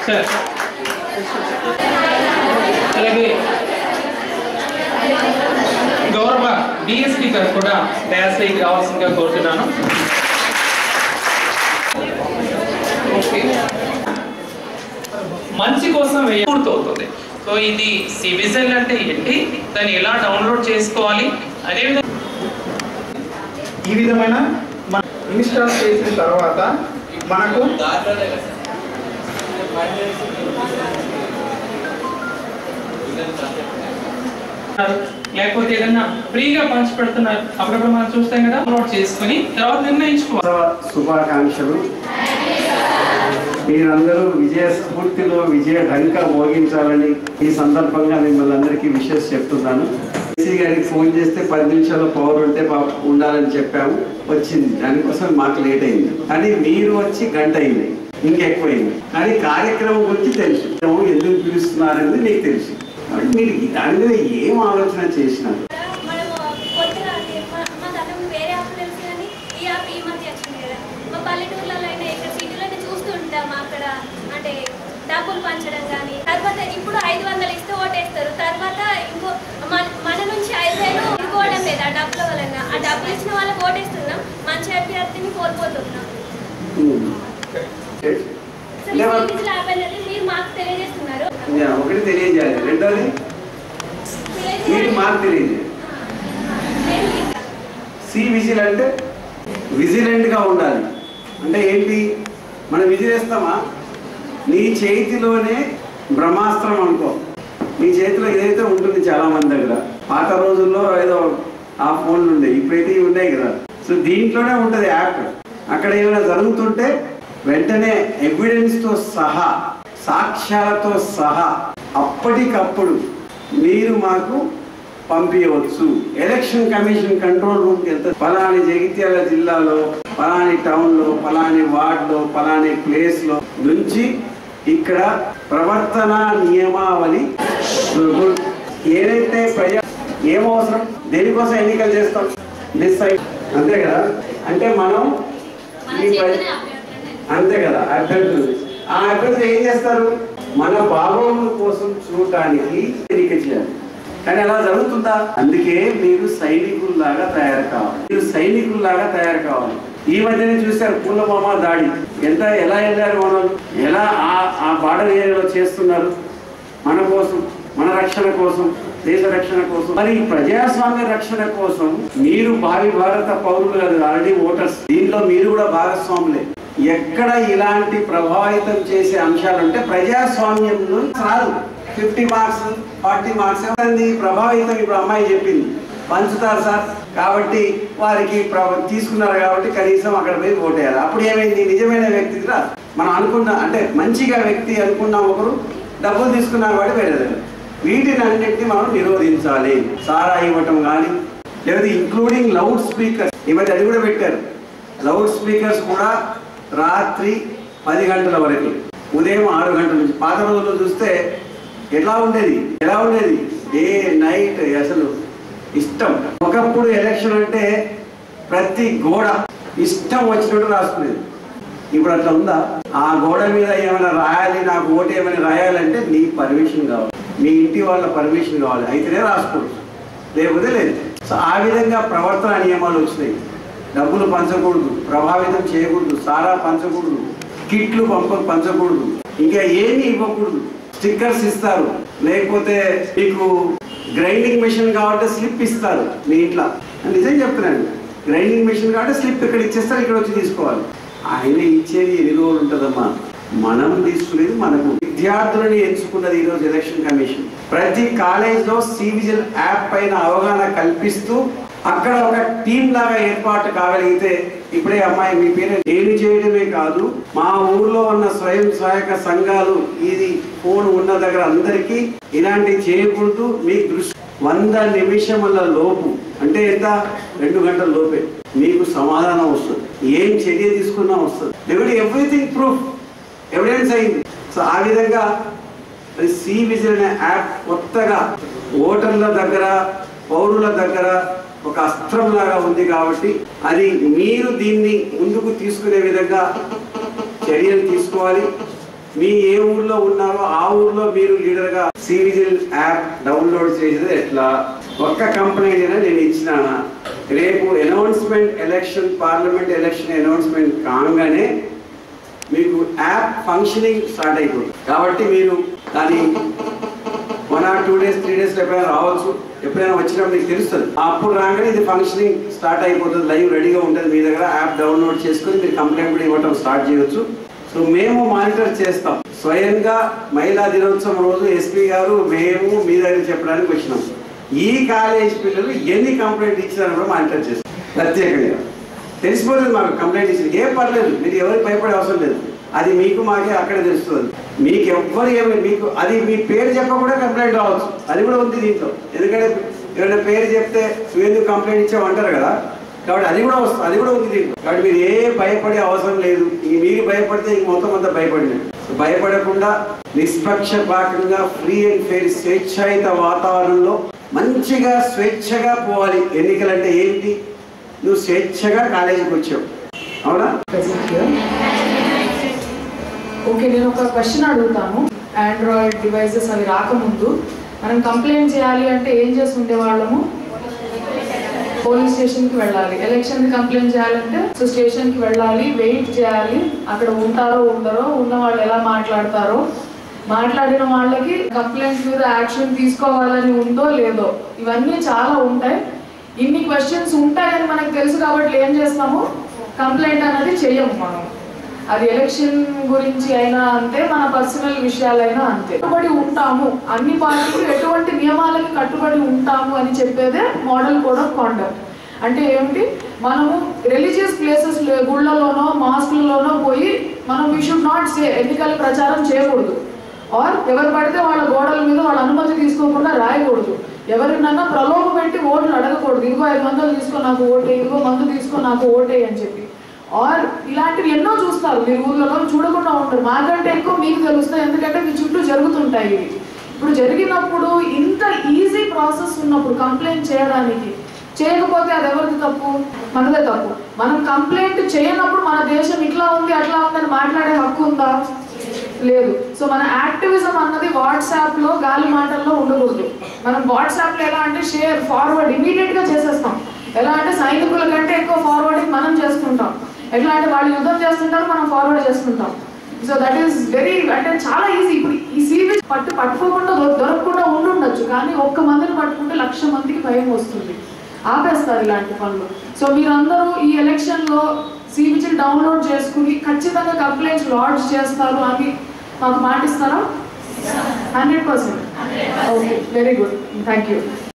Sir అలాగే గౌరవ DSP గారు కూడా డయాస్పైకి రావాల్సిందిగా కోరుతున్నాను ఓకే మంచి కోసం వెయ్యి పూర్తవుతుంది సో ఇది సివిజన్ అంటే ఏంటి దాన్ని ఎలా డౌన్లోడ్ చేసుకోవాలి అదేవిధంగా ఈ విధమైన మన ఇన్స్టాల్ చేసిన తర్వాత మనకు లేకపోతే ఏదన్నా ఫ్రీగా పంచి పెడుతున్నారు అప్పుడప్పుడు మనం చూస్తాం కదా డౌన్లోడ్ చేసుకుని తర్వాత నిర్ణయించుకోవాలి ఉత్సవ శుభాకాంక్షలు మీరందరూ విజయ స్ఫూర్తిలో విజయ ఢంక మోగించాలని ఈ సందర్భంగా మిమ్మల్ని అందరికీ విషెస్ చెప్తున్నాను కేసీ గారికి ఫోన్ చేస్తే పది నిమిషాల పవర్ ఉంటే పాప- ఉండాలని చెప్పాము వచ్చింది దానికోసం మాకు లేట్ అయింది కానీ మీరు వచ్చి గంట అయింది ఇంకెక్కువైంది కానీ కార్యక్రమం గురించి తెలుసు ఎందుకు పిలుస్తున్నారనేది మీకు తెలుసు కాబట్టి మీరు దాని మీద ఏం ఆలోచన చేసినారు మనము కొత్తగా అంటే మా మా గతం వేరే యాప్ తెలుసు కానీ ఈ యాప్ ఈ మధ్య వచ్చింది కదా మా పల్లెటూర్లలో అయినా ఇక్కడ సిటీలోనే చూస్తూ ఉంటాం అక్కడ అంటే డబ్బులు పంచడం కానీ తర్వాత ఇప్పుడు ఐదు వందలు ఇస్తే ఓటేస్తారు తర్వాత ఇంకో మన మన నుంచి ఐదు వేలు ఇవ్వడం లేదు ఆ డబ్బుల వలన ఆ డబ్బులు ఇచ్చిన వాళ్ళకి ఓటేస్తున్నాం మంచి అభ్యర్థిని కోల్పోతున్నాం ఉమ్. సో లేవా? ఈ యాప్ అనేది మీరు మాకు తెలియజేస్తున్నారు యా, ఒకటి తెలియజేయాలి రెండోది మీరు మాకు తెలియజేయాలి సి విజిల్ అంటే విజిలెంట్గా ఉండాలి అంటే ఏంటి మనం విజిలేస్తామా నీ చేతిలోనే బ్రహ్మాస్త్రం అనుకో నీ చేతిలో ఏదైతే ఉంటుంది చాలా మంది దగ్గర పాత రోజుల్లో ఏదో ఆ ఫోన్లు ఉండే ఇప్పుడైతే ఇవి ఉన్నాయి కదా సో దీంట్లోనే ఉంటుంది యాప్ అక్కడ ఏమైనా జరుగుతుంటే వెంటనే ఎవిడెన్స్తో సహా సాక్ష్యాలతో సహా అప్పటికప్పుడు మీరు మాకు పంపించవచ్చు ఎలక్షన్ కమిషన్ కంట్రోల్ రూమ్కి వెళ్తే పలాని జగిత్యాల జిల్లాలో పలాని టౌన్లో పలాని వార్డులో పలాని ప్లేస్లో నుంచి ఇక్కడ ప్రవర్తన నియమావళి ఏదైతే ప్రజా ఏమవసరం దేనికోసం ఎన్నికలు చేస్తాం డిసైడ్ అంతే కదా అంటే మనం ఈ ప్ర- అంతే కదా అభ్యర్థులు ఆ అభ్యర్థులు ఏం చేస్తారు మన బాగోగుల కోసం చూడటానికి ఎన్నిక చేయాలి కానీ అలా జరుగుతుందా అందుకే మీరు సైనికుల్లాగా తయారు కావాలి మీరు సైనికుల్లాగా తయారు కావాలి ఈ మధ్యనే చూశారు పుల్లమామ దాడి ఎంత ఎలా వెళ్ళారు మనం ఎలా ఆ ఆ బార్డర్ ఏరియాలో చేస్తున్నారు మన కోసం మన రక్షణ కోసం దేశ రక్షణ కోసం మరి ఈ ప్రజాస్వామ్య రక్షణ కోసం మీరు భావి భారత పౌరులు కాదు ఆల్రెడీ ఓటర్స్ దీంట్లో మీరు కూడా భాగస్వాములే ఎక్కడ ఇలాంటి ప్రభావితం చేసే అంశాలు అంటే ప్రజాస్వామ్యంలో రాదు ఫిఫ్టీ మార్క్స్ ఫార్టీ మార్క్స్ ఏమైంది ప్రభావితం ఇప్పుడు అమ్మాయి చెప్పింది పంచుతారు సార్ కాబట్టి వారికి ప్ర- తీసుకున్నారు కాబట్టి కనీసం అక్కడ పోయి ఓటేయాలి అప్పుడు ఏమైంది నిజమైన వ్యక్తి రా మనం అనుకున్న అంటే మంచిగా వ్యక్తి అనుకున్న ఒకరు డబ్బులు తీసుకున్నారు కాబట్టి వేరే వీటిని అన్నింటినీ మనం నిరోధించాలి సారా ఇవ్వటం కానీ లేదా ఇంక్లూడింగ్ లౌడ్ స్పీకర్స్ ఈ మధ్య అది కూడా పెట్టారు లౌడ్ స్పీకర్స్ కూడా రాత్రి పది గంటల వరకు ఉదయం ఆరు గంటల నుంచి పాత రోజుల్లో చూస్తే ఎలా ఉండేది ఎలా ఉండేది డే నైట్ అసలు ఇష్టం ఒకప్పుడు ఎలక్షన్ అంటే ప్రతి గోడ ఇష్టం వచ్చినట్టు రాసుకునేది ఇప్పుడు అట్లా ఉందా ఆ గోడ మీద ఏమైనా రాయాలి నాకు ఓటు ఏమైనా రాయాలంటే నీ పర్మిషన్ కావాలి మీ ఇంటి వాళ్ళ పర్మిషన్ కావాలి అయితేనే రాసుకోవచ్చు లేకపోతే లేదు సో ఆ విధంగా ప్రవర్తన నియమాలు వచ్చినాయి డబ్బులు పంచకూడదు ప్రభావితం చేయకూడదు సారా పంచకూడదు కిట్లు పంప పంచకూడదు ఇంకా ఏమీ ఇవ్వకూడదు స్టిక్కర్స్ ఇస్తారు లేకపోతే మీకు గ్రైండింగ్ మెషిన్ కాబట్టి స్లిప్ ఇస్తారు మీ ఇంట్లో నిజం చెప్తున్నాను గ్రైండింగ్ మెషిన్ కాబట్టి స్లిప్ ఇక్కడ ఇచ్చేస్తారు ఇక్కడ వచ్చి తీసుకోవాలి ఆయన ఇచ్చేది ఎన్ని రోజులు ఉంటుందమ్మా మనం తీసుకునేది మనకు విద్యార్థులని ఎంచుకున్నది ఈరోజు ఎలక్షన్ కమిషన్ ప్రతి కాలేజ్లో సివిజిల్ యాప్ పైన అవగాహన కల్పిస్తూ అక్కడ ఒక టీం లాగా ఏర్పాటు కాగలిగితే ఇప్పుడే అమ్మాయి మీ పేరు నేను చేయడమే కాదు మా ఊర్లో ఉన్న స్వయం సహాయక సంఘాలు ఇది ఫోన్ ఉన్న దగ్గర అందరికీ ఇలాంటి చేయకూడదు మీ దృష్టి వంద నిమిషముల లోపు అంటే ఎంత రెండు గంటల లోపే మీకు సమాధానం వస్తుంది ఏం చర్య తీసుకున్నా వస్తుంది ఎవరి ఎవ్రీథింగ్ ప్రూఫ్ ఎవిడెన్స్ అయింది సో ఆ విధంగా సి విజిల్ అనే యాప్ కొత్తగా ఓటర్ల దగ్గర పౌరుల దగ్గర ఒక అస్త్రం లాగా ఉంది కాబట్టి అది మీరు దీన్ని ముందుకు తీసుకునే విధంగా చర్యలు తీసుకోవాలి మీ ఏ ఊర్లో ఉన్నారో ఆ ఊర్లో మీరు లీడర్గా సివిజిల్ యాప్ డౌన్లోడ్ చేసేది ఎట్లా ఒక్క కంప్లైంట్ అయినా నేను ఇచ్చినానా రేపు announcement election parliament election announcement కాగానే మీకు యాప్ ఫంక్షనింగ్ స్టార్ట్ అయిపోతుంది కాబట్టి మీరు దాని one or two days three days ఎప్పుడైనా రావచ్చు ఎప్పుడైనా వచ్చినప్పుడు మీకు తెలుస్తుంది అప్పుడు రాగానే ఇది ఫంక్షనింగ్ స్టార్ట్ అయిపోతుంది లైవ్ రెడీగా ఉంటుంది మీ దగ్గర యాప్ డౌన్లోడ్ చేసుకొని మీరు కంప్లైంట్ కూడా ఇవ్వటం స్టార్ట్ చేయొచ్చు సో మేము మానిటర్ చేస్తాం స్వయంగా మహిళా దినోత్సవం రోజు ఎస్పీ గారు మేము మీ దగ్గర చెప్పడానికి వచ్చినాం ఈ కాలేజ్ పిల్లలు ఎన్ని కంప్లైంట్ ఇచ్చినారో కూడా మానిటర్ చేస్తాం ప్రత్యేకంగా తెలిసిపోతుంది మాకు కంప్లైంట్ ఇచ్చింది ఏం పర్లేదు మీరు ఎవరికి భయపడే అవసరం లేదు అది మీకు మాకే అక్కడే తెలుస్తుంది మీకు ఎవ్వరు ఏమి మీకు అది మీ పేరు చెప్పకుండా కంప్లైంట్ రావచ్చు అది కూడా ఉంది దీంట్లో ఎందుకంటే ఎవరైనా పేరు చెప్తే నువ్వు ఎందుకు కంప్లైంట్ ఇచ్చావు అంటారు కదా కాబట్టి అది కూడా వస్తుంది అది కూడా ఉంది దీంట్లో కాబట్టి మీరు ఏ భయపడే అవసరం లేదు ఈ మీరు భయపడితే ఇంక మొత్తం అంతా భయపడినట్టు సో భయపడకుండా నిష్పక్షపాతంగా ఫ్రీ అండ్ ఫెయిర్ స్వేచ్ఛాయుత వాతావరణంలో మంచిగా స్వేచ్ఛగా పోవాలి ఎన్నికలంటే ఏంటి నువ్వు స్వేచ్ఛగా కాలేజీకి వచ్చావు అవునా present here. ఓకే నేను ఒక క్వశ్చన్ అడుగుతాను ఆండ్రాయిడ్ డివైసెస్ అవి రాకముందు మనం కంప్లైంట్ చేయాలి అంటే ఏం చేసి ఉండేవాళ్ళము పోలీస్ స్టేషన్కి వెళ్ళాలి ఎలక్షన్ కంప్లైంట్ చేయాలంటే సో స్టేషన్కి వెళ్ళాలి వెయిట్ చేయాలి అక్కడ ఉంటారో ఉండరో ఉన్న వాళ్ళు ఎలా మాట్లాడతారో మాట్లాడిన వాళ్ళకి కంప్లైంట్ మీద యాక్షన్ తీసుకోవాలని ఉందో లేదో ఇవన్నీ చాలా ఉంటాయి ఇన్ని క్వశ్చన్స్ ఉంటాయని మనకు తెలుసు కాబట్టి ఏం చేస్తాము కంప్లైంట్ అనేది చెయ్యము మనం అది ఎలక్షన్ గురించి అయినా అంతే మన పర్సనల్ విషయాలైనా అంతే కట్టుబడి ఉంటాము అన్ని పార్టీలు ఎటువంటి నియమాలకి కట్టుబడి ఉంటాము అని చెప్పేదే మోడల్ కోడ్ ఆఫ్ కాండక్ట్ అంటే ఏమిటి మనము రిలీజియస్ ప్లేసెస్ గుళ్ళలోనో మాస్కులలోనో పోయి మనం వీ షుడ్ నాట్ సే ఎన్నికల ప్రచారం చేయకూడదు ఆర్ ఎవరు పడితే వాళ్ళ గోడల మీద వాళ్ళ అనుమతి తీసుకోకుండా రాయకూడదు ఎవరినన్నా ప్రలోభ పెట్టి ఓట్లు అడగకూడదు ఇదిగో ఐదు వందలు తీసుకో నాకు ఓటే ఇదిగో మందు తీసుకో నాకు ఓటే అని చెప్పి ఆర్ ఇలాంటివి ఎన్నో చూస్తారు మీరు ఊర్లలో చూడకుండా ఉంటారు మాకంటే ఎక్కువ మీకు తెలుస్తాయి ఎందుకంటే మీ చుట్టూ జరుగుతుంటాయి ఇవి ఇప్పుడు జరిగినప్పుడు ఇంత ఈజీ ప్రాసెస్ ఉన్నప్పుడు కంప్లైంట్ చేయడానికి చేయకపోతే అది ఎవరిది తప్పు మనదే తప్పు మనం కంప్లైంట్ చేయనప్పుడు మన దేశం ఇట్లా ఉంది అట్లా ఉంది అని మాట్లాడే హక్కు ఉందా లేదు సో మన యాక్టివిజం అన్నది వాట్సాప్ లో గాలి మాటల్లో ఉండకూడదు మనం వాట్సాప్ లో ఎలా అంటే షేర్ ఫార్వర్డ్ ఇమీడియట్ గా చేసేస్తాం ఎలా అంటే సైనికుల కంటే ఎక్కువ ఫార్వర్డింగ్ మనం చేసుకుంటాం ఎట్లా అంటే వాళ్ళు యుద్ధం చేస్తుంటారు మనం ఫార్వర్డ్ చేసుకుంటాం సో దట్ ఈస్ వెరీ అంటే చాలా ఈజీ ఇప్పుడు ఈ సీవీ పట్టు పట్టుకోకుండా దొ- దొరకకుండా ఉండుండొచ్చు కానీ ఒక్క మందిని పట్టుకుంటే లక్ష మందికి భయం వస్తుంది ఆపేస్తారు ఇలాంటి పనులు సో మీరందరూ ఈ ఎలక్షన్ లో సివిజిల్ డౌన్లోడ్ చేసుకుని ఖచ్చితంగా కంప్లైంట్స్ లాడ్జ్ చేస్తారు అని మాకు మాటిస్తారా hundred percent okay very good thank you